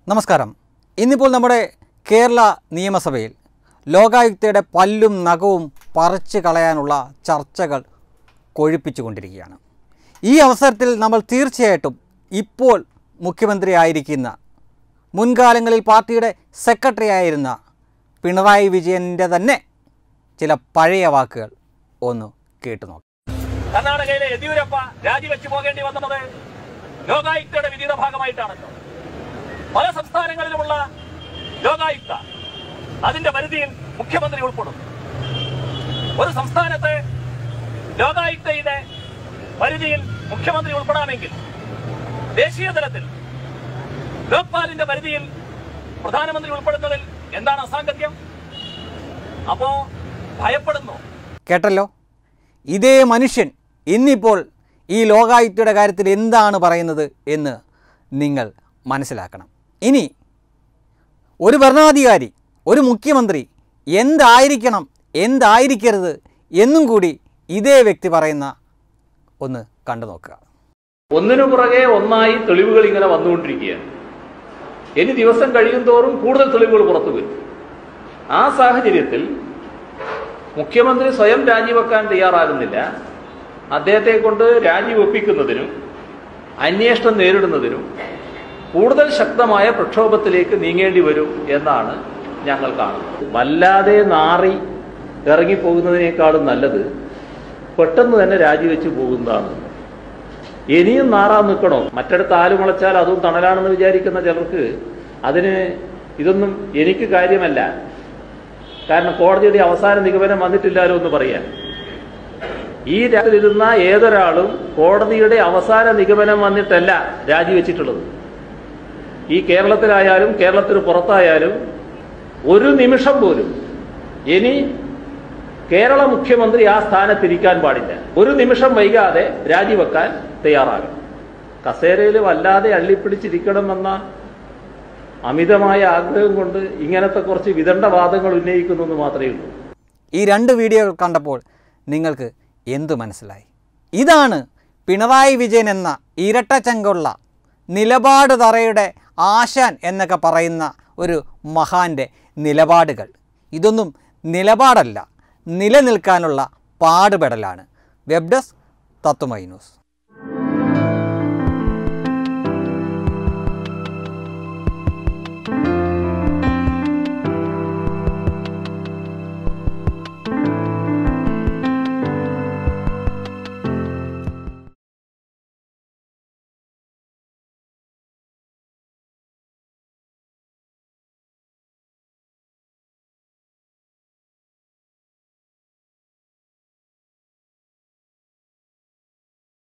നമസ്കാരം ഇന്നിപ്പോൾ നമ്മുടെ കേരള നിയമസഭയിൽ ലോകായുക്തയുടെ പല്ലും നഖവും പറിച്ചു കളയാനുള്ള ചർച്ചകൾ കൊഴുപ്പിച്ചുകൊണ്ടിരിക്കുകയാണ് ഈ അവസരത്തിൽ നമ്മൾ തീർച്ചയായിട്ടും ഇപ്പോൾ മുഖ്യമന്ത്രി ആയിരിക്കുന്ന മുൻകാലങ്ങളിൽ പാർട്ടിയുടെ സെക്രട്ടറി ആയിരുന്ന പിണറായി വിജയൻ്റെ തന്നെ ചില പഴയ വാക്കുകൾ ഒന്ന് കേട്ടു നോക്കാം കർണാടകയിലെ യെദ്യൂരപ്പ രാജിവെച്ചു പോകേണ്ടി വന്നത് ലോകായുക്തയുടെ വിധിയുടെ ഭാഗമായിട്ടാണല്ലോ പല സംസ്ഥാനങ്ങളിലുമുള്ള ലോകായുക്ത അതിന്റെ പരിധിയിൽ മുഖ്യമന്ത്രി ഉൾപ്പെടുന്നു ഒരു സംസ്ഥാനത്ത് ലോകായുക്തയുടെ പരിധിയിൽ മുഖ്യമന്ത്രി ഉൾപ്പെടാമെങ്കിൽ ദേശീയ തലത്തിൽ ലോക്പാലിന്റെ പരിധിയിൽ പ്രധാനമന്ത്രി ഉൾപ്പെടുന്നതിൽ എന്താണ് അസാങ്കത്യം അപ്പോ ഭയപ്പെടുന്നു കേട്ടല്ലോ ഇതേ മനുഷ്യൻ ഇന്നിപ്പോൾ ഈ ലോകായുക്തയുടെ കാര്യത്തിൽ എന്താണ് പറയുന്നത് എന്ന് നിങ്ങൾ മനസ്സിലാക്കണം ഇനി ഒരു ഭരണാധികാരി ഒരു മുഖ്യമന്ത്രി എന്തായിരിക്കണം എന്തായിരിക്കരുത് എന്നും കൂടി ഇതേ വ്യക്തി പറയുന്ന ഒന്ന് കണ്ടു നോക്കുക ഒന്നിനു പുറകെ ഒന്നായി തെളിവുകൾ ഇങ്ങനെ വന്നുകൊണ്ടിരിക്കുകയാണ് ഇനി ദിവസം കഴിയും തോറും കൂടുതൽ തെളിവുകൾ പുറത്തു വരും ആ സാഹചര്യത്തിൽ മുഖ്യമന്ത്രി സ്വയം രാജിവെക്കാൻ തയ്യാറാകുന്നില്ല അദ്ദേഹത്തെ കൊണ്ട് രാജിവെപ്പിക്കുന്നതിനും അന്വേഷണം നേരിടുന്നതിനും കൂടുതൽ ശക്തമായ പ്രക്ഷോഭത്തിലേക്ക് നീങ്ങേണ്ടി വരും എന്നാണ് ഞങ്ങൾ കാണുന്നത് വല്ലാതെ നാറി ഇറങ്ങിപ്പോകുന്നതിനേക്കാളും നല്ലത് പെട്ടെന്ന് തന്നെ രാജിവെച്ച് പോകുന്നതാണ് ഇനിയും നാറാൻ നിൽക്കണോ മറ്റിടത്ത് ആല് മുളച്ചാൽ അതും തണലാണെന്ന് വിചാരിക്കുന്ന ചിലർക്ക് അതിന് ഇതൊന്നും എനിക്ക് കാര്യമല്ല കാരണം കോടതിയുടെ അവസാന നിഗമനം വന്നിട്ടില്ലാലോ എന്ന് പറയാൻ ഈ രാജ്യത്തിരുന്ന ഏതൊരാളും കോടതിയുടെ അവസാന നിഗമനം വന്നിട്ടല്ല രാജിവെച്ചിട്ടുള്ളത് ഈ കേരളത്തിലായാലും കേരളത്തിന് പുറത്തായാലും ഒരു നിമിഷം പോലും ഇനി കേരള മുഖ്യമന്ത്രി ആ സ്ഥാനത്തിരിക്കാൻ പാടില്ല ഒരു നിമിഷം വൈകാതെ രാജിവെക്കാൻ തയ്യാറാകും കസേരയിൽ വല്ലാതെ അള്ളിപ്പിടിച്ചിരിക്കണമെന്ന അമിതമായ ആഗ്രഹം കൊണ്ട് ഇങ്ങനത്തെ കുറച്ച് വിദണ്ഡവാദങ്ങൾ ഉന്നയിക്കുന്നു എന്ന് മാത്രമേ ഉള്ളൂ ഈ രണ്ട് വീഡിയോകൾ കണ്ടപ്പോൾ നിങ്ങൾക്ക് എന്തു മനസ്സിലായി ഇതാണ് പിണറായി വിജയൻ എന്ന ഇരട്ടച്ചങ്കുള്ള നിലപാട് തറയുടെ ആശാൻ എന്നൊക്കെ പറയുന്ന ഒരു മഹാൻ്റെ നിലപാടുകൾ ഇതൊന്നും നിലപാടല്ല നിലനിൽക്കാനുള്ള പാടുപെടലാണ് വെബ് ഡെസ്ക് തത്വമൈ ന്യൂസ്